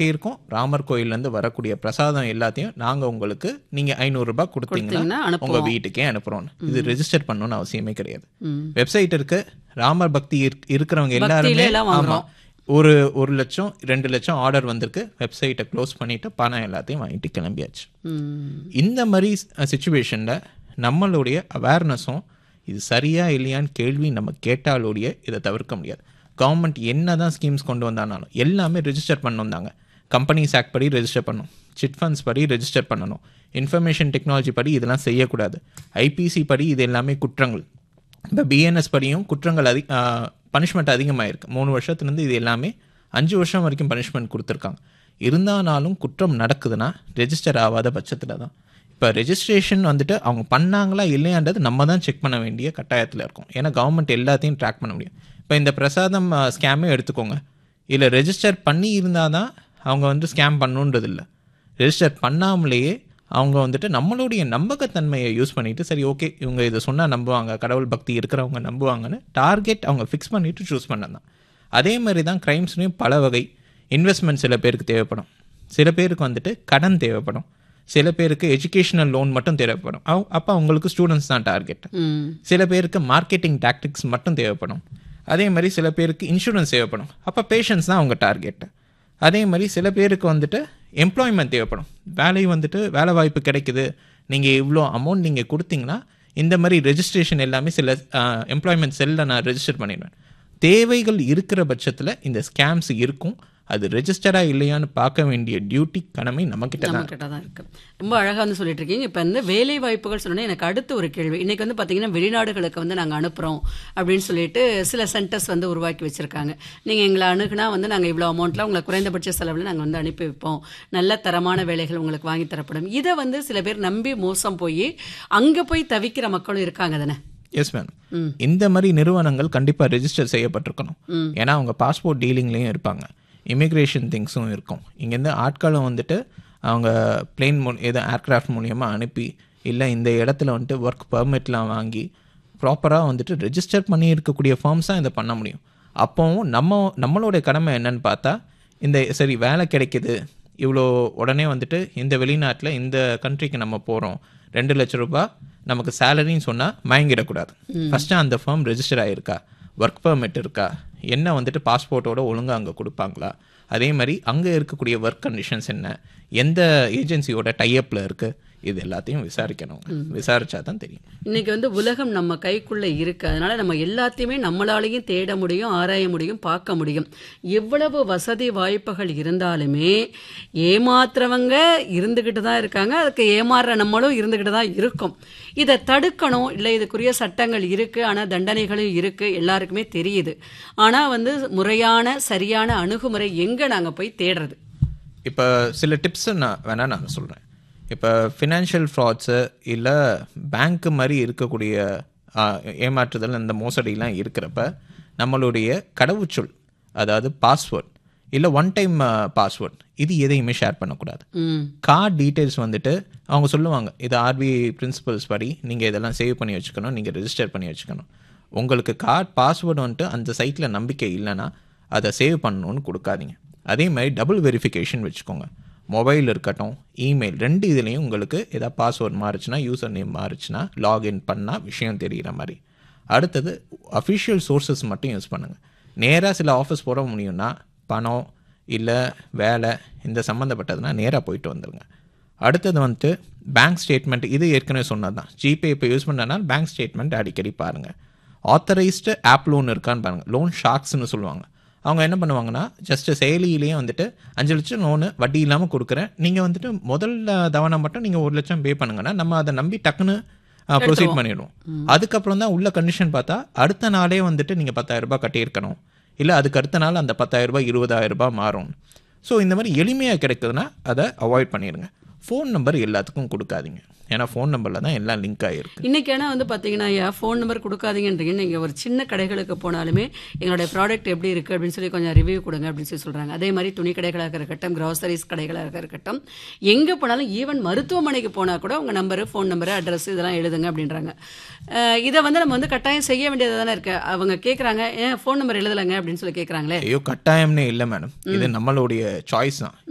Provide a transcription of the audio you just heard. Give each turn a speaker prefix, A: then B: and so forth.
A: கட்டியிருக்கோம் ராமர் கோயிலேருந்து வரக்கூடிய பிரசாதம் எல்லாத்தையும் நாங்கள் உங்களுக்கு நீங்கள் ஐநூறுரூபா கொடுத்தீங்கன்னா
B: கொடுத்தீங்கன்னா
A: உங்கள்
B: அனுப்புவோம்
A: வீட்டுக்கே அனுப்புகிறோம் இது ரெஜிஸ்டர் பண்ணணும்னு அவசியமே கிடையாது
B: ம்.
A: வெப்சைட் இருக்கு ராமர் பக்தி இருக்- இருக்கிறவங்க
B: பக்தியில
A: எல்லாருமே
B: எல்லாம்
A: ஆமா
B: வாங்குறோம்.
A: ஒரு ஒரு லட்சம் ரெண்டு லட்சம் ஆர்டர் வந்திருக்கு வெப்சைட்டை க்ளோஸ் பண்ணிட்டு பணம் எல்லாத்தையும் வாங்கிட்டு கிளம்பியாச்சு
B: ம்.
A: இந்த மாதிரி சுச்சுவேஷனில் நம்மளுடைய அவேர்னஸும் இது சரியா இல்லையான்னு கேள்வி நம்ம கேட்டாலோடைய இதை தவிர்க்க முடியாது கவர்மெண்ட் என்ன தான் ஸ்கீம்ஸ் கொண்டு வந்தானாலும் எல்லாமே ரெஜிஸ்டர் பண்ண வந்தாங்க கம்பெனிஸ் ஆக்ட் படி ரெஜிஸ்டர் பண்ணணும் சிட் ஃபண்ட்ஸ் படி ரெஜிஸ்டர் பண்ணணும் இன்ஃபர்மேஷன் டெக்னாலஜி படி இதெல்லாம் செய்யக்கூடாது ஐபிசி படி இது எல்லாமே குற்றங்கள் இப்போ பிஎன்எஸ் படியும் குற்றங்கள் அதி பனிஷ்மெண்ட் அதிகமாயிருக்கு மூணு வருஷத்துலேருந்து இது எல்லாமே அஞ்சு வருஷம் வரைக்கும் பனிஷ்மெண்ட் கொடுத்துருக்காங்க இருந்தானாலும் குற்றம் நடக்குதுன்னா ரெஜிஸ்டர் ஆகாத பட்சத்தில் தான் இப்போ ரெஜிஸ்ட்ரேஷன் வந்துட்டு அவங்க பண்ணாங்களா இல்லையான்றது நம்ம தான் செக் பண்ண வேண்டிய கட்டாயத்தில் இருக்கும் ஏன்னா கவர்மெண்ட் எல்லாத்தையும் ட்ராக் பண்ண முடியும் இப்போ இந்த பிரசாதம் ஸ்கேமே எடுத்துக்கோங்க இல்லை ரெஜிஸ்டர் பண்ணி இருந்தால் தான் அவங்க வந்து ஸ்கேம் பண்ணுன்றது இல்லை ரெஜிஸ்டர் பண்ணாமலேயே அவங்க வந்துட்டு நம்மளுடைய நம்பகத்தன்மையை யூஸ் பண்ணிட்டு சரி ஓகே இவங்க இதை சொன்னால் நம்புவாங்க கடவுள் பக்தி இருக்கிறவங்க நம்புவாங்கன்னு டார்கெட் அவங்க ஃபிக்ஸ் பண்ணிட்டு சூஸ் பண்ணதான் அதே மாதிரி தான் க்ரைம்ஸ்லையும் பல வகை இன்வெஸ்ட்மெண்ட் சில பேருக்கு தேவைப்படும் சில பேருக்கு வந்துட்டு கடன் தேவைப்படும் சில பேருக்கு எஜுகேஷனல் லோன் மட்டும் தேவைப்படும் அவ- அப்போ அவங்களுக்கு ஸ்டூடெண்ட்ஸ் தான் டார்கெட்
B: ம்.
A: சில பேருக்கு மார்க்கெட்டிங் டாக்டிக்ஸ் மட்டும் தேவைப்படும் அதே மாதிரி சில பேருக்கு இன்சூரன்ஸ் தேவைப்படும் அப்போ பேஷன்ஸ் தான் அவங்க டார்கெட் அதே மாதிரி சில பேருக்கு வந்துட்டு எம்ப்ளாய்மெண்ட் தேவைப்படும் வேலை வந்துட்டு வேலை வாய்ப்பு கிடைக்குது நீங்கள் இவ்வளோ அமௌண்ட் நீங்கள் கொடுத்தீங்கன்னா இந்த மாதிரி ரெஜிஸ்ட்ரேஷன் எல்லாமே சில எம்ப்ளாய்மெண்ட் செல்லில் நான் ரெஜிஸ்டர் பண்ணிடுவேன் தேவைகள் இருக்கிற பட்சத்தில் இந்த ஸ்கேம்ஸ் இருக்கும் அது ரெஜிஸ்டராக இல்லையான்னு பார்க்க வேண்டிய டியூட்டி கடமை நம்மக்கிட்ட தான்
B: நம்ம கிட்ட தான் இருக்கு ரொம்ப அழகா வந்து சொல்லிட்டு இருக்கீங்க இப்போ வந்து வேலை வாய்ப்புகள் சொன்னோன்னே எனக்கு அடுத்த ஒரு கேள்வி இன்னைக்கு வந்து பாத்தீங்கன்னா வெளிநாடுகளுக்கு வந்து நாங்க அனுப்புறோம் அப்படின்னு சொல்லிட்டு சில சென்டர்ஸ் வந்து உருவாக்கி வச்சிருக்காங்க நீங்க எங்களை அணுகுனா வந்து நாங்க இவ்வளவு அமௌண்ட்ல உங்களை குறைந்தபட்ச செலவுல நாங்க வந்து அனுப்பி வைப்போம் நல்ல தரமான வேலைகள் உங்களுக்கு வாங்கி தரப்படும் இதை வந்து சில பேர் நம்பி மோசம் போய் அங்க போய் தவிக்கிற மக்களும் இருக்காங்க தானே
A: எஸ் மேம் இந்த மாதிரி நிறுவனங்கள் கண்டிப்பாக ரெஜிஸ்டர் செய்யப்பட்டிருக்கணும் ஏன்னா அவங்க பாஸ்போர்ட் டீலிங்லேயும் இருப்பாங்க இமிக்ரேஷன் திங்ஸும் இருக்கும் இங்கேருந்து ஆட்களும் வந்துட்டு அவங்க பிளேன் மூ ஏதோ ஏர்க்ராஃப்ட் மூலியமாக அனுப்பி இல்லை இந்த இடத்துல வந்துட்டு ஒர்க் பெர்மிட்லாம் வாங்கி ப்ராப்பராக வந்துட்டு ரெஜிஸ்டர் பண்ணி இருக்கக்கூடிய ஃபார்ம்ஸ் தான் இதை பண்ண முடியும் அப்போவும் நம்ம நம்மளுடைய கடமை என்னன்னு பார்த்தா இந்த சரி வேலை கிடைக்குது இவ்வளோ உடனே வந்துட்டு இந்த வெளிநாட்டில் இந்த கண்ட்ரிக்கு நம்ம போகிறோம் ரெண்டு லட்ச ரூபாய் நமக்கு சேலரின்னு சொன்னால் மயங்கிடக்கூடாது ஃபஸ்ட்டு அந்த ஃபார்ம் ரெஜிஸ்டர் ஆகிருக்கா ஒர்க் பெர்மிட் இருக்கா என்ன வந்துட்டு பாஸ்போர்ட்டோட ஒழுங்கா அங்கே கொடுப்பாங்களா அதே மாதிரி அங்கே இருக்கக்கூடிய ஒர்க் கண்டிஷன்ஸ் என்ன எந்த ஏஜென்சியோட டைஅப்பில் இருக்குது இது எல்லாத்தையும் விசாரிக்கணும் விசாரிச்சா தான் தெரியும்
B: இன்னைக்கு வந்து உலகம் நம்ம கைக்குள்ள இருக்கு அதனால நம்ம எல்லாத்தையுமே நம்மளாலையும் தேட முடியும் ஆராய முடியும் பார்க்க முடியும் எவ்வளவு வசதி வாய்ப்புகள் இருந்தாலுமே ஏமாத்துறவங்க இருந்துகிட்டு தான் இருக்காங்க அதுக்கு ஏமாறுற நம்மளும் இருந்துகிட்டு தான் இருக்கும் இதை தடுக்கணும் இல்லை இதுக்குரிய சட்டங்கள் இருக்கு ஆனா தண்டனைகளும் இருக்கு எல்லாருக்குமே தெரியுது ஆனா வந்து முறையான சரியான அணுகுமுறை எங்க நாங்க போய் தேடுறது
A: இப்போ சில டிப்ஸ் நான் வேணா நான் சொல்கிறேன் இப்போ ஃபினான்ஷியல் ஃப்ராட்ஸு இல்லை பேங்க் மாதிரி இருக்கக்கூடிய ஆ, ஏமாற்றுதல் இந்த மோசடிலாம் இருக்கிறப்ப நம்மளுடைய கடவுச்சொல் அதாவது பாஸ்வேர்ட் இல்லை ஒன் டைம் பாஸ்வேர்ட் இது எதையுமே ஷேர் பண்ணக்கூடாது
B: ம்
A: கார்டு டீட்டெயில்ஸ் வந்துட்டு அவங்க சொல்லுவாங்க இது ஆர்பிஐ பிரின்சிபல்ஸ் படி நீங்கள் இதெல்லாம் சேவ் பண்ணி வச்சுக்கணும் நீங்கள் ரெஜிஸ்டர் பண்ணி வச்சுக்கணும் உங்களுக்கு கார்டு பாஸ்வேர்டு வந்துட்டு அந்த சைட்டில் நம்பிக்கை இல்லைன்னா அதை சேவ் பண்ணணும்னு கொடுக்காதீங்க அதே மாதிரி டபுள் வெரிஃபிகேஷன் வச்சுக்கோங்க மொபைல் இருக்கட்டும் இமெயில் ரெண்டு இதுலேயும் உங்களுக்கு ஏதாவது பாஸ்வேர்ட் மாறுச்சுன்னா யூசர் நேம் மாறுச்சுன்னா லாகின் பண்ணால் விஷயம் தெரிகிற மாதிரி அடுத்தது அஃபிஷியல் சோர்சஸ் மட்டும் யூஸ் பண்ணுங்கள் நேராக சில ஆஃபீஸ் போட முடியும்னா பணம் இல்லை வேலை இந்த சம்மந்தப்பட்டதுன்னா நேராக போயிட்டு வந்துருங்க அடுத்தது வந்துட்டு பேங்க் ஸ்டேட்மெண்ட் இது ஏற்கனவே சொன்னது தான் ஜிபே இப்போ யூஸ் பண்ணனால பேங்க் ஸ்டேட்மெண்ட் அடிக்கடி பாருங்கள் ஆத்தரைஸ்டு ஆப் லோன் இருக்கான்னு பாருங்கள் லோன் ஷார்க்ஸ்னு சொல்லுவாங்க அவங்க என்ன பண்ணுவாங்கன்னா ஜஸ்ட் செயலியிலேயே வந்துட்டு அஞ்சு லட்சம் லோனு வட்டி இல்லாமல் கொடுக்குறேன் நீங்கள் வந்துட்டு முதல் தவணை மட்டும் நீங்கள் ஒரு லட்சம் பே பண்ணுங்கன்னா நம்ம அதை நம்பி டக்குன்னு ப்ரொசீட் பண்ணிடுவோம் அதுக்கப்புறம் தான் உள்ள கண்டிஷன் பார்த்தா அடுத்த நாளே வந்துட்டு நீங்கள் பத்தாயிரம் ரூபாய் கட்டியிருக்கணும் இல்லை அதுக்கு அடுத்த நாள் அந்த பத்தாயிரம் ரூபாய் இருபதாயிரம் ரூபாய் மாறும் ஸோ இந்த மாதிரி எளிமையாக கிடைக்குதுன்னா அதை அவாய்ட் பண்ணிடுங்க ஃபோன் நம்பர் எல்லாத்துக்கும் கொடுக்காதீங்க ஏன்னா ஃபோன் நம்பரில் தான் எல்லாம் லிங்க் ஆகிருக்கு
B: இன்னைக்கு ஆனா வந்து பாத்தீங்கன்னா ஐயா ஃபோன் நம்பர் கொடுக்காதீங்கன்றீங்க நீங்க ஒரு சின்ன கடைகளுக்கு போனாலுமே எங்களுடைய ப்ராடக்ட் எப்படி இருக்கு அப்படின்னு சொல்லி கொஞ்சம் ரிவ்யூ கொடுங்க அப்படின்னு சொல்லி சொல்றாங்க அதே மாதிரி துணி கடைகளாக இருக்கட்டும் கிராசரிஸ் கடைகளாக இருக்கட்டும் எங்க போனாலும் ஈவன் மருத்துவமனைக்கு போனா கூட உங்க நம்பர் ஃபோன் நம்பர் அட்ரஸ் இதெல்லாம் எழுதுங்க அப்படின்றாங்க அஹ் இதை வந்து நம்ம வந்து கட்டாயம் செய்ய வேண்டியது தானே இருக்கு அவங்க கேக்குறாங்க ஏன் ஃபோன் நம்பர் எழுதலைங்க அப்படின்னு சொல்லி கேக்குறாங்களே
A: ஐயோ கட்டாயம்னே இல்லை மேடம் இது நம்மளுடைய சாய்ஸ் தான்